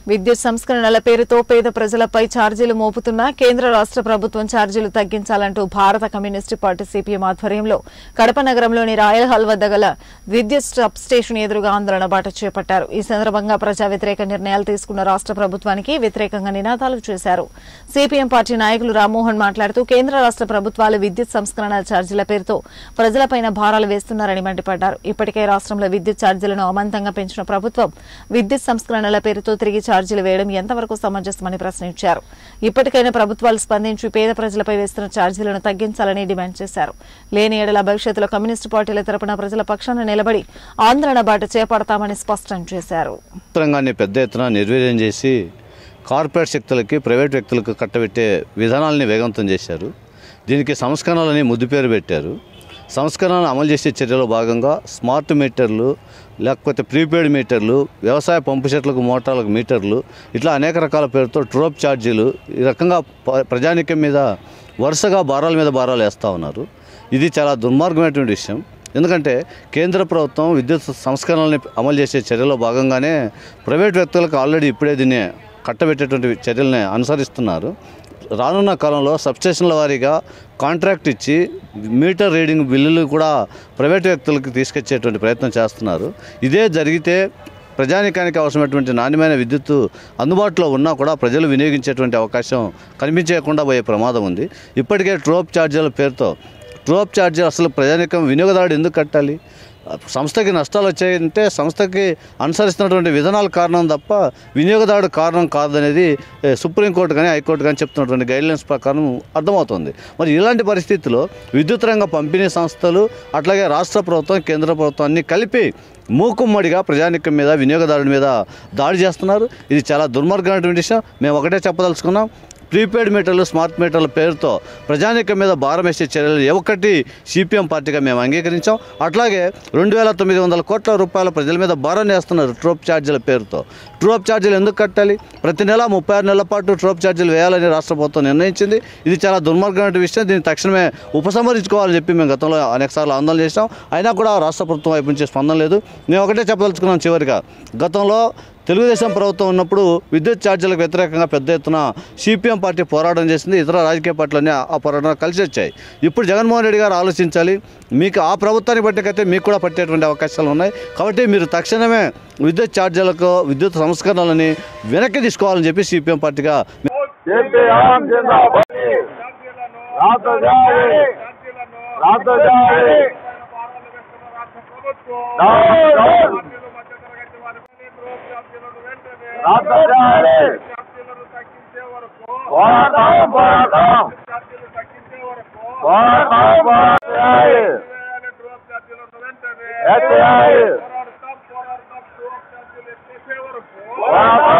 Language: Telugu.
విద్యుత్ సంస్కరణల పేరుతో పేద ప్రజలపై ఛార్జీలు మోపుతున్న కేంద్ర రాష్ట్ర ప్రభుత్వం ఛార్జీలు తగ్గించాలంటూ భారత కమ్యూనిస్టు పార్టీ సిపిఎం ఆధ్వర్యంలో కడప నగరంలోని రాయల్ హాల్ వద్ద గల విద్యుత్ సబ్ స్టేషన్ ఎదురుగా ఆందోళన బాట చేపట్టారు ఈ సందర్భంగా ప్రజా వ్యతిరేక నిర్ణయాలు తీసుకున్న రాష్ట్ర ప్రభుత్వానికి వ్యతిరేకంగా నినాదాలు చేశారు సిపిఎం పార్టీ నాయకులు రామ్మోహన్ మాట్లాడుతూ కేంద్ర రాష్ట్ర ప్రభుత్వాలు విద్యుత్ సంస్కరణల ఛార్జీల పేరుతో ప్రజలపైన భారాలు వేస్తున్నారని మండిపడ్డారు ఇప్పటికే రాష్ట్రంలో విద్యుత్ ఛార్జీలను అమాంతంగా పెంచిన ప్రభుత్వం విద్యుత్ సంస్కరణల పేరుతో తిరిగి ఛార్జీలు వేయడం ఎంతవరకు సమంజసమని ప్రశ్నించారు ఇప్పటికైనా ప్రభుత్వాలు స్పందించి పేద ప్రజలపై వేస్తున్న ఛార్జీలను తగ్గించాలని డిమాండ్ చేశారు లేని ఏడల భవిష్యత్తులో కమ్యూనిస్టు పార్టీల తరపున ప్రజల పక్షాన నిలబడి ఆందోళన బాట చేపడతామని స్పష్టం చేశారు రంగాన్ని పెద్ద ఎత్తున నిర్వీర్యం చేసి కార్పొరేట్ శక్తులకి ప్రైవేట్ వ్యక్తులకు కట్టబెట్టే విధానాలని వేగవంతం చేశారు దీనికి సంస్కరణలని ముద్దు పేరు పెట్టారు సంస్కరణలను అమలు చేసే చర్యలో భాగంగా స్మార్ట్ మీటర్లు లేకపోతే ప్రీపెయిడ్ మీటర్లు వ్యవసాయ పంపు సెట్లకు మోటార్లకు మీటర్లు ఇట్లా అనేక రకాల పేరుతో ట్రోప్ ఛార్జీలు ఈ రకంగా ప- ప్రజానికం మీద వరుసగా భారాల మీద భారాలు వేస్తూ ఉన్నారు ఇది చాలా దుర్మార్గమైనటువంటి విషయం ఎందుకంటే కేంద్ర ప్రభుత్వం విద్యుత్ సంస్కరణలని అమలు చేసే చర్యలో భాగంగానే ప్రైవేట్ వ్యక్తులకు ఆల్రెడీ ఇప్పుడే దీన్ని కట్టబెట్టేటువంటి చర్యల్ని అనుసరిస్తున్నారు రానున్న కాలంలో సబ్స్టేషన్ల వారీగా కాంట్రాక్ట్ ఇచ్చి మీటర్ రీడింగ్ బిల్లులు కూడా ప్రైవేట్ వ్యక్తులకు తీసుకొచ్చేటువంటి ప్రయత్నం చేస్తున్నారు ఇదే జరిగితే ప్రజానికానికి అవసరమైనటువంటి నాణ్యమైన విద్యుత్తు అందుబాటులో ఉన్నా కూడా ప్రజలు వినియోగించేటువంటి అవకాశం కనిపించకుండా పోయే ప్రమాదం ఉంది ఇప్పటికే ట్రోప్ ఛార్జీల పేరుతో ట్రోప్ ఛార్జీ అసలు ప్రజానికం వినియోగదారుడు ఎందుకు కట్టాలి సంస్థకి నష్టాలు వచ్చాయంటే సంస్థకి అనుసరిస్తున్నటువంటి విధానాల కారణం తప్ప వినియోగదారుడు కారణం కాదనేది ఏ, సుప్రీంకోర్టు కానీ హైకోర్టు కానీ చెప్తున్నటువంటి గైడ్లైన్స్ ప్రకారం అర్థమవుతుంది మరి ఇలాంటి పరిస్థితుల్లో విద్యుత్ రంగ పంపిణీ సంస్థలు అట్లాగే రాష్ట్ర ప్రభుత్వం కేంద్ర ప్రభుత్వం అన్ని కలిపి మూకుమ్మడిగా ప్రజానికం మీద వినియోగదారుడి మీద దాడి చేస్తున్నారు ఇది చాలా దుర్మార్గమైనటువంటి విషయం మేము ఒకటే చెప్పదలుచుకున్నాం ప్రీపెయిడ్ మీటర్లు స్మార్ట్ మీటర్ల పేరుతో ప్రజానికం మీద భారం వేసే చర్యలు ఏ ఒక్కటి సిపిఎం పార్టీగా మేము అంగీకరించాం అట్లాగే రెండు వేల తొమ్మిది వందల కోట్ల రూపాయల ప్రజల మీద భారాన్ని వేస్తున్నారు ట్రోప్ ఛార్జీల పేరుతో ట్రోప్ ఛార్జీలు ఎందుకు కట్టాలి ప్రతి నెల ముప్పై ఆరు నెలల పాటు ట్రోప్ ఛార్జీలు వేయాలని రాష్ట్ర ప్రభుత్వం నిర్ణయించింది ఇది చాలా దుర్మార్గమైన విషయం దీన్ని తక్షణమే ఉపసంహరించుకోవాలని చెప్పి మేము గతంలో అనేకసార్లు ఆందోళన చేసాం అయినా కూడా రాష్ట్ర ప్రభుత్వం వైపు నుంచి స్పందన లేదు మేము ఒకటే చెప్పదలుచుకున్నాం చివరిగా గతంలో తెలుగుదేశం ప్రభుత్వం ఉన్నప్పుడు విద్యుత్ ఛార్జీలకు వ్యతిరేకంగా పెద్ద ఎత్తున సిపిఎం పార్టీ పోరాటం చేసింది ఇతర రాజకీయ పార్టీలన్నీ ఆ పోరాటం కలిసి వచ్చాయి ఇప్పుడు జగన్మోహన్ రెడ్డి గారు ఆలోచించాలి మీకు ఆ ప్రభుత్వాన్ని పట్టకైతే మీకు కూడా పట్టేటువంటి అవకాశాలు ఉన్నాయి కాబట్టి మీరు తక్షణమే విద్యుత్ ఛార్జీలకు విద్యుత్ సంస్కరణలని వెనక్కి తీసుకోవాలని చెప్పి సిపిఎం పార్టీగా సిపిఎం జిందాబాద్ రాష్ట్ర జాయి రాష్ట్ర జాయి రాష్ట్ర జాయి పోరాటం పోరాటం పోరాటం పోరాటం ఎత్తాయి పోరాటం